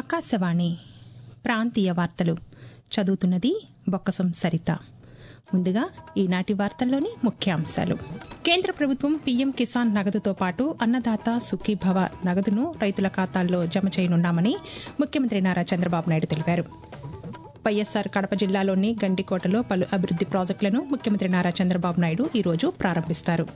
ఆకాశవాణి ప్రాంతీయ వార్తలు చదువుతున్నది బొక్కసం సరిత ముందుగా ఈనాటి వార్తల్లోని ముఖ్యాంశాలు కేంద్ర ప్రభుత్వం పీఎం కిసాన్ నగదుతో పాటు అన్నదాత సుఖీభవ నగదును రైతుల ఖాతాల్లో జమ చేయనున్నామని ముఖ్యమంత్రి నారా చంద్రబాబు నాయుడు తెలిపారు వైఎస్సార్ కడప జిల్లాలోని గండికోటలో పలు అభివృద్ది ప్రాజెక్టులను ముఖ్యమంత్రి నారా చంద్రబాబు నాయుడు ఈరోజు ప్రారంభిస్తారు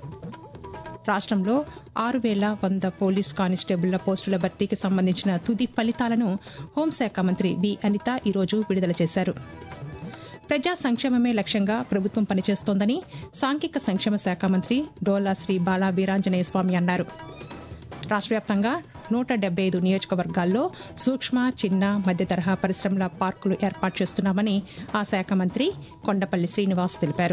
రాష్ట్రంలో ఆరు వేల వంద పోలీస్ కానిస్టేబుళ్ల పోస్టుల భర్తీకి సంబంధించిన తుది ఫలితాలను హోంశాఖ మంత్రి వి అనిత ఈరోజు విడుదల చేశారు ప్రజా సంక్షేమమే లక్ష్యంగా ప్రభుత్వం పనిచేస్తోందని సాంఘిక సంక్షేమ శాఖ మంత్రి డోలా శ్రీ బాలా వీరాంజనేయ స్వామి అన్నారు రాష్ట్ర వ్యాప్తంగా నూట డెబ్బై ఐదు నియోజకవర్గాల్లో సూక్ష్మ చిన్న మధ్య తరహా పరిశ్రమల పార్కులు ఏర్పాటు చేస్తున్నామని ఆ శాఖ మంత్రి కొండపల్లి శ్రీనివాస్ తెలిపారు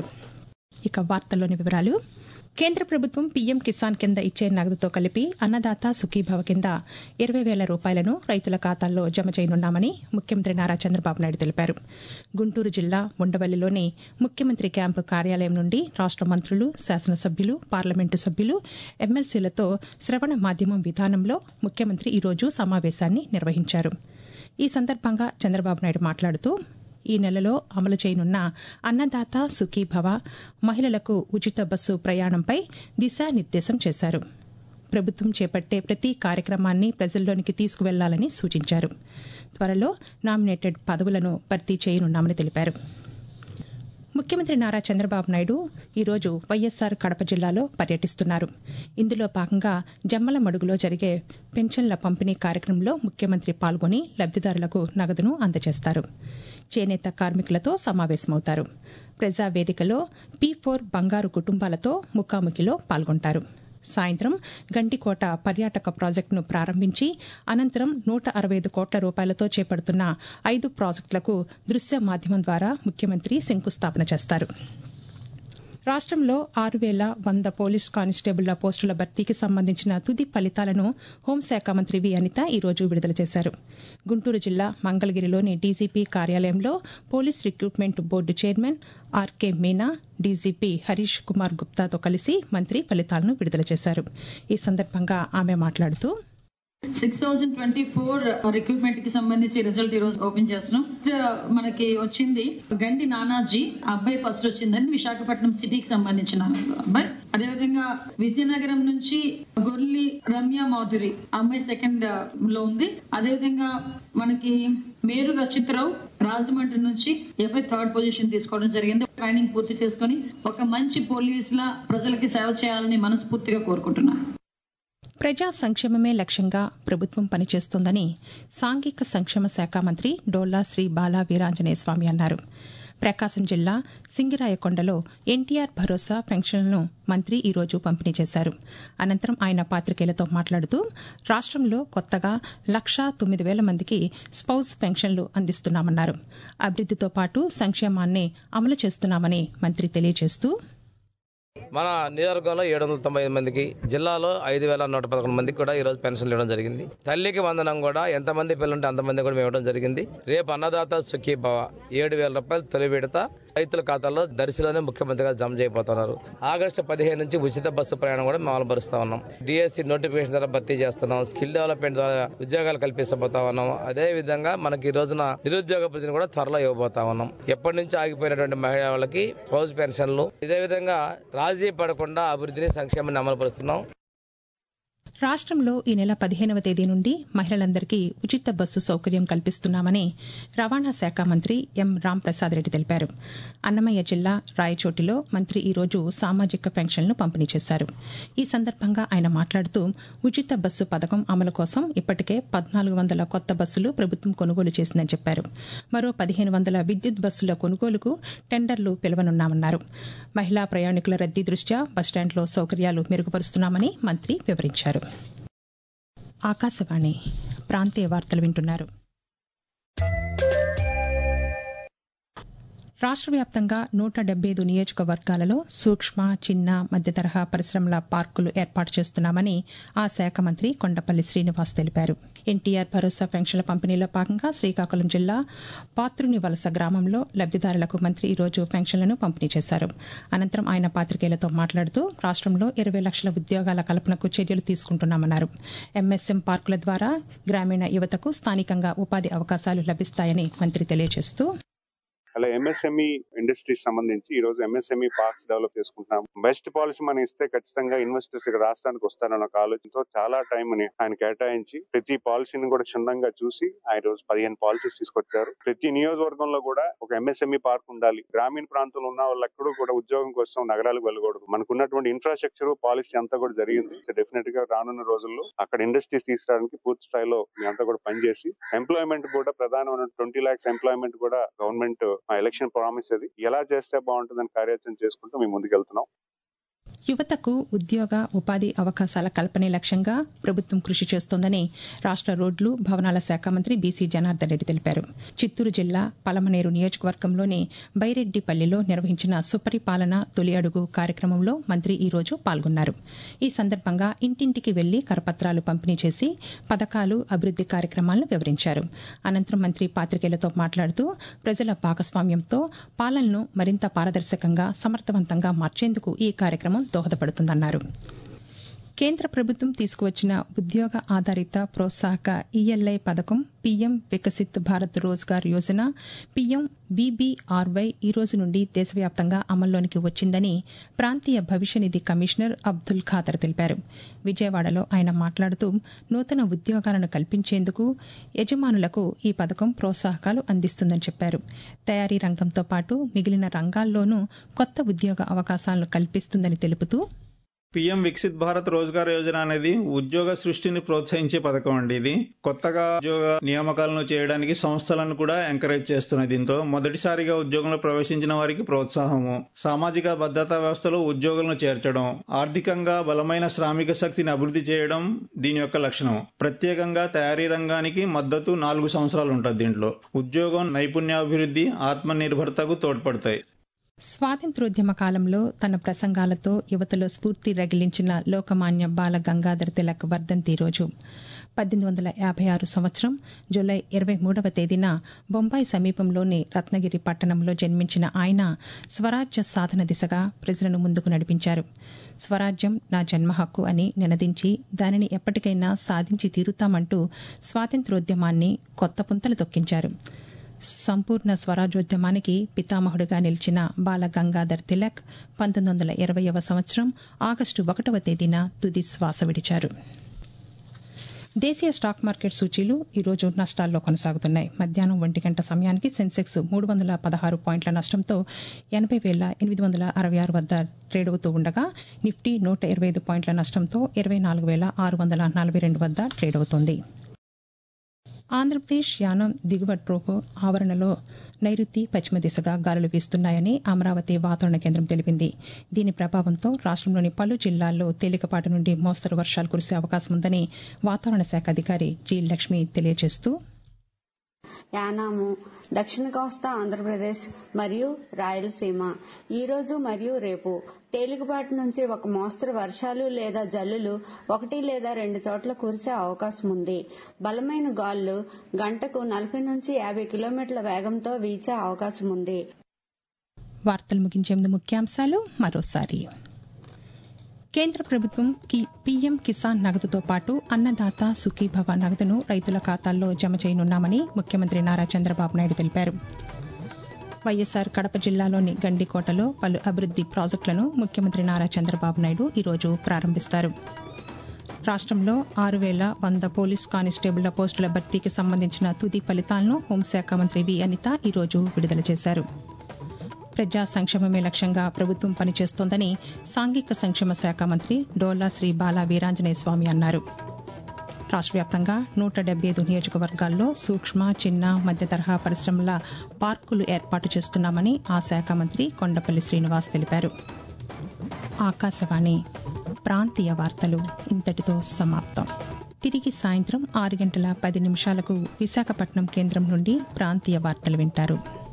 ఇక వార్తల్లోని వివరాలు కేంద్ర ప్రభుత్వం పీఎం కిసాన్ కింద ఇచ్చే నగదుతో కలిపి అన్నదాత సుఖీభవ కింద ఇరవై వేల రూపాయలను రైతుల ఖాతాల్లో జమ చేయనున్నామని ముఖ్యమంత్రి నారా చంద్రబాబు నాయుడు తెలిపారు గుంటూరు జిల్లా ఉండవల్లిలోని ముఖ్యమంత్రి క్యాంపు కార్యాలయం నుండి రాష్ట మంత్రులు శాసనసభ్యులు పార్లమెంటు సభ్యులు ఎమ్మెల్సీలతో శ్రవణ మాధ్యమం విధానంలో ముఖ్యమంత్రి ఈరోజు సమావేశాన్ని నిర్వహించారు ఈ సందర్భంగా చంద్రబాబు నాయుడు మాట్లాడుతూ ఈ నెలలో అమలు చేయనున్న అన్నదాత సుఖీభవ మహిళలకు ఉచిత బస్సు ప్రయాణంపై దిశానిర్దేశం చేశారు ప్రభుత్వం చేపట్టే ప్రతి కార్యక్రమాన్ని ప్రజల్లోనికి తీసుకువెళ్లాలని సూచించారు త్వరలో నామినేటెడ్ పదవులను భర్తీ చేయనున్నామని తెలిపారు ముఖ్యమంత్రి నారా చంద్రబాబు నాయుడు ఈరోజు వైఎస్సార్ కడప జిల్లాలో పర్యటిస్తున్నారు ఇందులో భాగంగా జమ్మల మడుగులో జరిగే పెన్షన్ల పంపిణీ కార్యక్రమంలో ముఖ్యమంత్రి పాల్గొని లబ్దిదారులకు నగదును అందజేస్తారు చేనేత కార్మికులతో సమావేశమవుతారు ప్రజావేదికలో పీ ఫోర్ బంగారు కుటుంబాలతో ముఖాముఖిలో పాల్గొంటారు సాయంత్రం గంటికోట పర్యాటక ప్రాజెక్టును ప్రారంభించి అనంతరం నూట అరవై ఐదు కోట్ల రూపాయలతో చేపడుతున్న ఐదు ప్రాజెక్టులకు దృశ్య మాధ్యమం ద్వారా ముఖ్యమంత్రి శంకుస్థాపన చేస్తారు రాష్ట్రంలో ఆరు వేల వంద పోలీస్ కానిస్టేబుళ్ల పోస్టుల భర్తీకి సంబంధించిన తుది ఫలితాలను హోంశాఖ మంత్రి వి అనిత ఈరోజు విడుదల చేశారు గుంటూరు జిల్లా మంగళగిరిలోని డీజీపీ కార్యాలయంలో police recruitment board chairman RK Meena DGP Harish Kumar గుప్తాతో కలిసి మంత్రి ఫలితాలను విడుదల చేశారు ఈ సందర్భంగా ఆమె మాట్లాడుతూ six thousand twenty four recruitment కి సంబంధించి రిజల్ట్ ఈ రోజు ఓపెన్ చేస్తున్నాం మనకి వచ్చింది గండి నానాజీ అబ్బాయి ఫస్ట్ వచ్చిందని విశాఖపట్నం సిటీకి సంబంధించిన అబ్బాయి అదేవిధంగా విజయనగరం నుంచి గొర్లి రమ్య మాధురి అమ్మాయి సెకండ్ లో ఉంది అదేవిధంగా మనకి మేరుగా చిత్రవ్ రాజమండ్రి నుంచి ఎఫ్ఐ థర్డ్ పొజిషన్ తీసుకోవడం జరిగింది ట్రైనింగ్ పూర్తి చేసుకుని ఒక మంచి పోలీస్ లా ప్రజలకి సేవ చేయాలని మనస్ఫూర్తిగా కోరుకుంటున్నాను ప్రజా సంక్షేమమే లక్ష్యంగా ప్రభుత్వం పనిచేస్తోందని సాంఘిక సంక్షేమ శాఖ మంత్రి డోలా శ్రీ బాలా వీరాంజనేయ స్వామి అన్నారు ప్రకాశం జిల్లా సింగిరాయకొండలో ఎన్టీఆర్ భరోసా పెన్షన్లను మంత్రి ఈరోజు పంపిణీ చేశారు అనంతరం ఆయన పాతికేయులతో మాట్లాడుతూ రాష్టంలో కొత్తగా లక్షా తొమ్మిది వేల మందికి స్పౌస్ పెన్షన్లు అందిస్తున్నామన్నారు అభివృద్దితో పాటు సంక్షేమాన్ని అమలు చేస్తున్నామని మంత్రి తెలియజేస్తూ మన నియోజకవర్గంలో ఏడు వందల తొంభై ఐదు మందికి జిల్లాలో ఐదు వేల నూట పదకొండు మందికి కూడా ఈ రోజు పెన్షన్లు ఇవ్వడం జరిగింది తల్లికి వందనం కూడా ఎంతమంది పిల్లలుంటే అంతమంది కూడా మేము ఇవ్వడం జరిగింది రేపు అన్నదాత సుఖీ భవ ఏడు వేల రూపాయలు తొలి విడత రైతుల ఖాతాలో దర్శిలోనే ముఖ్యమంత్రిగా జమ చేయబోతున్నారు ఆగస్టు పదిహేను నుంచి ఉచిత బస్సు ప్రయాణం కూడా మేము అమలుపరుస్తా ఉన్నాం డిఎస్సి నోటిఫికేషన్ ద్వారా భర్తీ చేస్తున్నాం స్కిల్ డెవలప్మెంట్ ద్వారా ఉద్యోగాలు కల్పించబోతా ఉన్నాం అదే విధంగా మనకి ఈ రోజున నిరుద్యోగ భృతిని కూడా త్వరలో ఇవ్వబోతా ఉన్నాం ఎప్పటి నుంచి ఆగిపోయినటువంటి మహిళా వాళ్ళకి హౌస్ పెన్షన్లు ఇదే విధంగా రాజీ పడకుండా అభివృద్ధిని సంక్షేమాన్ని అమలుపరుస్తున్నాం రాష్ట్రంలో ఈ నెల పదిహేనవ తేదీ నుండి మహిళలందరికీ ఉచిత బస్సు సౌకర్యం కల్పిస్తున్నామని రవాణా శాఖ మంత్రి ఎం రాంప్రసాద్ రెడ్డి తెలిపారు అన్నమయ్య జిల్లా రాయచోటిలో మంత్రి ఈరోజు సామాజిక పెన్షన్లు పంపిణీ చేశారు ఈ సందర్భంగా ఆయన మాట్లాడుతూ ఉచిత బస్సు పథకం అమలు కోసం ఇప్పటికే పద్నాలుగు వందల కొత్త బస్సులు ప్రభుత్వం కొనుగోలు చేసిందని చెప్పారు మరో పదిహేను వందల విద్యుత్ బస్సుల కొనుగోలుకు టెండర్లు పిలవనున్నామన్నారు మహిళా ప్రయాణికుల రద్దీ దృష్ట్యా బస్టాండ్లో సౌకర్యాలు మెరుగుపరుస్తున్నామని మంత్రి వివరించారు ఆకాశవాణి ప్రాంతీయ వార్తలు వింటున్నారు రాష్ట్ర వ్యాప్తంగా నూట డెబ్బై ఐదు నియోజకవర్గాలలో సూక్ష్మ చిన్న మధ్య తరహా పరిశ్రమల పార్కులు ఏర్పాటు చేస్తున్నామని ఆ శాఖ మంత్రి కొండపల్లి శ్రీనివాస్ తెలిపారు ఎన్టీఆర్ భరోసా పెన్షన్ల పంపిణీలో భాగంగా శ్రీకాకుళం జిల్లా పాత్రుని వలస గ్రామంలో లబ్దిదారులకు మంత్రి ఈరోజు పెన్షన్లను పంపిణీ చేశారు అనంతరం ఆయన పాతికేయులతో మాట్లాడుతూ రాష్ట్రంలో ఇరవై లక్షల ఉద్యోగాల కల్పనకు చర్యలు తీసుకుంటున్నామన్నారు ఎంఎస్ఎం పార్కుల ద్వారా గ్రామీణ యువతకు స్థానికంగా ఉపాధి అవకాశాలు లభిస్తాయని మంత్రి తెలియజేస్తూ అలా ఎంఎస్ఎంఈ ఇండస్ట్రీస్ సంబంధించి ఈ రోజు ఎంఎస్ఎంఈ పార్క్స్ డెవలప్ చేసుకుంటున్నాం బెస్ట్ పాలసీ మనం ఇస్తే ఖచ్చితంగా ఇన్వెస్టర్స్ ఇక్కడ రాష్ట్రానికి వస్తారన్న ఒక ఆలోచనతో చాలా టైం ని ఆయన కేటాయించి ప్రతి పాలసీని కూడా క్షుణ్ణంగా చూసి ఆయన రోజు పదిహేను పాలసీస్ తీసుకొచ్చారు ప్రతి నియోజకవర్గంలో కూడా ఒక ఎంఎస్ఎంఈ పార్క్ ఉండాలి గ్రామీణ ప్రాంతంలో ఉన్న వాళ్ళెక్కడూ కూడా ఉద్యోగం కోసం నగరాలకు వెళ్ళకూడదు మనకున్నటువంటి ఇన్ఫ్రాస్ట్రక్చర్ పాలసీ అంతా కూడా జరిగింది డెఫినెట్ గా రానున్న రోజుల్లో అక్కడ ఇండస్ట్రీస్ తీసుకురావడానికి పూర్తి స్థాయిలో మీ అంతా కూడా పనిచేసి ఎంప్లాయ్మెంట్ కూడా ప్రధానమైన ట్వంటీ లాక్స్ ఎంప్లాయ్మెంట్ కూడా గవర్నమెంట్ ఆ ఎలక్షన్ ప్రామిస్ అది ఎలా చేస్తే బాగుంటుందని కార్యాచరణ చేసుకుంటూ మేము ముందుకెళ్తున్నాం యువతకు ఉద్యోగ ఉపాధి అవకాశాల కల్పనే లక్ష్యంగా ప్రభుత్వం కృషి చేస్తోందని రాష్ట రోడ్లు భవనాల శాఖ మంత్రి బీసీ జనార్దన్ రెడ్డి తెలిపారు చిత్తూరు జిల్లా పలమనేరు నియోజకవర్గంలోని బైరెడ్డిపల్లిలో నిర్వహించిన సుపరిపాలన తొలి అడుగు కార్యక్రమంలో మంత్రి ఈ రోజు పాల్గొన్నారు ఈ సందర్భంగా ఇంటింటికి వెళ్లి కరపత్రాలు పంపిణీ చేసి పథకాలు అభివృద్ది కార్యక్రమాలను వివరించారు అనంతరం మంత్రి పాతికేయులతో మాట్లాడుతూ ప్రజల భాగస్వామ్యంతో పాలనను మరింత పారదర్శకంగా సమర్థవంతంగా మార్చేందుకు ఈ కార్యక్రమం దోహదపడుతుందన్నారు కేంద్ర ప్రభుత్వం తీసుకువచ్చిన ఉద్యోగ ఆధారిత ప్రోత్సాహక ఈఎల్ఐ పథకం PM Viksit Bharat Rozgar Yojana PM BBRY ఈ రోజు నుండి దేశవ్యాప్తంగా అమల్లోనికి వచ్చిందని ప్రాంతీయ భవిష్య నిధి కమిషనర్ అబ్దుల్ ఖాదర్ తెలిపారు విజయవాడలో ఆయన మాట్లాడుతూ నూతన ఉద్యోగాలను కల్పించేందుకు యజమానులకు ఈ పథకం ప్రోత్సాహకాలు అందిస్తుందని చెప్పారు తయారీ రంగంతో పాటు మిగిలిన రంగాల్లోనూ కొత్త ఉద్యోగ అవకాశాలను కల్పిస్తుందని తెలుపుతూ పిఎం వికసిత్ భారత్ రోజ్గార్ యోజన అనేది ఉద్యోగ సృష్టిని ప్రోత్సహించే పథకం అండి ఇది కొత్తగా ఉద్యోగ నియామకాలను చేయడానికి సంస్థలను కూడా ఎంకరేజ్ చేస్తున్నది దీంతో మొదటిసారిగా ఉద్యోగంలో ప్రవేశించిన వారికి ప్రోత్సాహము సామాజిక భద్రతా వ్యవస్థలో ఉద్యోగులను చేర్చడం ఆర్థికంగా బలమైన శ్రామిక శక్తిని అభివృద్ధి చేయడం దీని యొక్క లక్షణం ప్రత్యేకంగా తయారీ రంగానికి మద్దతు నాలుగు సంవత్సరాలు ఉంటుంది దీంట్లో ఉద్యోగం నైపుణ్యాభివృద్ధి ఆత్మ నిర్భరతకు తోడ్పడతాయి స్వాతంత్రోద్యమ కాలంలో తన ప్రసంగాలతో యువతలో స్ఫూర్తి రగిలించిన లోకమాన్య బాల గంగాధర్ తిలక్ వర్ధంతి రోజు పద్దెనిమిది వందల యాభై ఆరు సంవత్సరం జూలై ఇరవై మూడవ తేదీన బొంబాయి సమీపంలోని రత్నగిరి పట్టణంలో జన్మించిన ఆయన స్వరాజ్య సాధన దిశగా ప్రజలను ముందుకు నడిపించారు స్వరాజ్యం నా జన్మ హక్కు అని నినదించి దానిని ఎప్పటికైనా సాధించి తీరుతామంటూ స్వాతంత్రోద్యమాన్ని కొత్త పుంతలు తొక్కించారు సంపూర్ణ స్వరాజ్యోద్యమానికి పితామహుడిగా నిలిచిన బాల గంగాధర్ తిలక్ పంతొమ్మిది వందల ఇరవైవ సంవత్సరం ఆగస్టు ఒకటవ తేదీన తుది శ్వాస విడిచారు దేశీయ స్టాక్ మార్కెట్ సూచీలు ఈరోజు నష్టాల్లో కొనసాగుతున్నాయి మధ్యాహ్నం ఒంటి గంట సమయానికి సెన్సెక్స్ మూడు వందల పదహారు పాయింట్ల నష్టంతో ఎనభై వేల ఎనిమిది వందల అరవై ఆరు వద్ద ట్రేడ్ అవుతూ ఉండగా నిఫ్టీ నూట ఇరవై ఐదు పాయింట్ల నష్టంతో ఇరవై నాలుగు వేల ఆరు వందల నలభై రెండు వద్ద ట్రేడ్ అవుతోంది ఆంధ్రప్రదేశ్ యానం దిగువ ట్రోపో ఆవరణలో నైరుతి పశ్చిమ దిశగా గాలులు వీస్తున్నాయని అమరావతి వాతావరణ కేంద్రం తెలిపింది దీని ప్రభావంతో రాష్ట్రంలోని పలు జిల్లాల్లో తేలికపాటి నుండి మోస్తరు వర్షాలు కురిసే అవకాశం ఉందని వాతావరణ శాఖ అధికారి జి లక్ష్మి తెలియజేస్తూ యానాము దక్షిణ కోస్తా ఆంధ్రప్రదేశ్ మరియు రాయలసీమ ఈ రోజు మరియు రేపు తేలికపాటి నుంచి ఒక మోస్తరు వర్షాలు లేదా జల్లులు ఒకటి లేదా రెండు చోట్ల కురిసే అవకాశం ఉంది బలమైన గాలులు గంటకు నలభై నుంచి యాభై కిలోమీటర్ల వేగంతో వీచే అవకాశం ఉంది వార్తలు ముగించే ముందు ముఖ్యాంశాలు మరోసారి కేంద్ర ప్రభుత్వం పీఎం కిసాన్ నగదుతో పాటు అన్నదాత సుఖీభవ నగదును రైతుల ఖాతాల్లో జమ చేయనున్నామని ముఖ్యమంత్రి నారా చంద్రబాబు నాయుడు తెలిపారు వైఎస్సార్ కడప జిల్లాలోని గండికోటలో పలు అభివృద్ది ప్రాజెక్టులను ముఖ్యమంత్రి నారా చంద్రబాబు నాయుడు ఈరోజు ప్రారంభిస్తారు రాష్ట్రంలో ఆరు వేల వంద పోలీస్ కానిస్టేబుళ్ల పోస్టుల భర్తీకి సంబంధించిన తుది ఫలితాలను హోంశాఖ మంత్రి వి అనిత ఈరోజు విడుదల చేశారు ప్రజా సంక్షేమమే లక్ష్యంగా ప్రభుత్వం పనిచేస్తోందని సాంఘిక సంక్షేమ శాఖ మంత్రి డోలా శ్రీ బాలా వీరాంజనేయ స్వామి అన్నారు రాష్ట్ర వ్యాప్తంగా నూట డెబ్బై ఐదు నియోజకవర్గాల్లో సూక్ష్మ చిన్న మధ్య తరహా పరిశ్రమల పార్కులు ఏర్పాటు చేస్తున్నామని ఆ శాఖ మంత్రి కొండపల్లి శ్రీనివాస్ తెలిపారు ఆకాశవాణి ప్రాంతీయ వార్తలు ఇంతటితో సమాప్తం తిరిగి సాయంత్రం ఆరు గంటల పది నిమిషాలకు విశాఖపట్నం కేంద్రం నుండి ప్రాంతీయ వార్తలు వింటారు